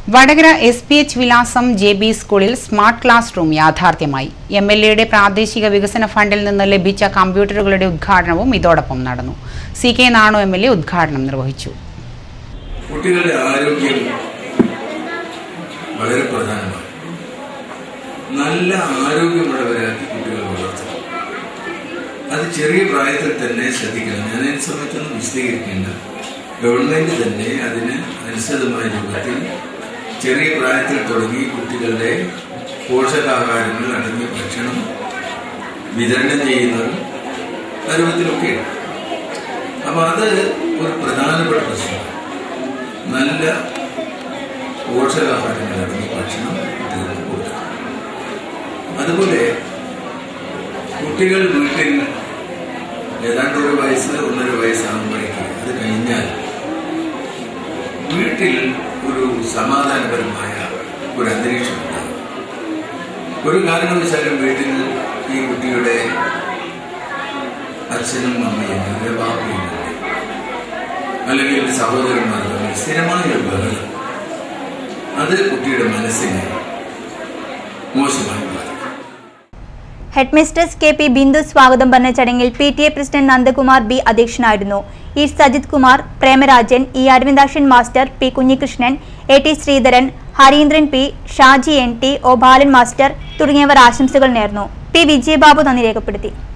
Vadakara S P H വിലാസം J B സ്കൂളിൽ smart class room യാഥാർത്ഥ്യമായി എം എൽ എയുടെ പ്രാദേശിക വികസന ഫണ്ടിൽ നിന്ന് ലഭിച്ച കമ്പ്യൂട്ടറുകളുടെ ഉദ്ഘാടനവും ഇതോടൊപ്പം നടന്നു C K Nanu M L A ഉദ്ഘാടനം നിർവഹിച്ചു കുട്ടികളുടെ ആരോഗ്യം വളരെ പ്രധാനമാണ് നല്ല ആരോഗ്യമുള്ളവരാക്കി കുട്ടികൾ വളർത്തണം അത് ചെറിയ പ്രായത്തിൽ തന്നെ ശ്രദ്ധിക്കണം ഞാൻ അതിനെ സംബന്ധിച്ചൊന്നും വിശദീകരിക്കേണ്ട ഗവൺമെന്റ് തന്നെ അതിന് അനുസൃതമായ രൂപത്തിൽ ചെറിയ പ്രായത്തിൽ തുടങ്ങി കുട്ടികളുടെ പോഷകാഹാരങ്ങൾ അടങ്ങിയ ഭക്ഷണം വിതരണം ചെയ്യുന്നതും ആ രൂപത്തിലൊക്കെയാണ് അപ്പൊ അത് ഒരു പ്രധാനപ്പെട്ട പ്രശ്നമാണ് നല്ല പോഷകാഹാരങ്ങൾ അടങ്ങിയ ഭക്ഷണം കുട്ടികൾക്ക് കൊടുക്കണം അതുപോലെ കുട്ടികൾ വീട്ടിൽ ഏതാണ്ട് ഒരു വയസ്സ് ഒന്നര വയസ്സാകുമ്പോഴേക്ക് അത് കഴിഞ്ഞാൽ വീട്ടിൽ ഒരു സമാധാനപരമായ ഒരു അന്തരീക്ഷം ഉണ്ടാകും ഒരു കാരണവശാലും വീട്ടിൽ ഈ കുട്ടിയുടെ അച്ഛനും അമ്മയും അല്ലെങ്കിൽ ബാപ്പയും അല്ലെങ്കിൽ സഹോദരന്മാർ തമ്മിൽ സ്ഥിരമായ ഒരു ബഹളം അത് കുട്ടിയുടെ മനസ്സിനെ മോശമായി ബാധിക്കും headmistress K P Bindu സ്വാഗതം പറഞ്ഞ ചടങ്ങിൽ P T A president Nandakumar B അധ്യക്ഷനായിരുന്നു E Sajith Kumar Premarajan E Aravindakshan master P Kunhikrishnan A T Sreedharan Harindran P Shaji N T O Balan master തുടങ്ങിയവർ ആശംസകൾ നേർന്നു പി വിജയബാബു നന്ദി രേഖപ്പെടുത്തി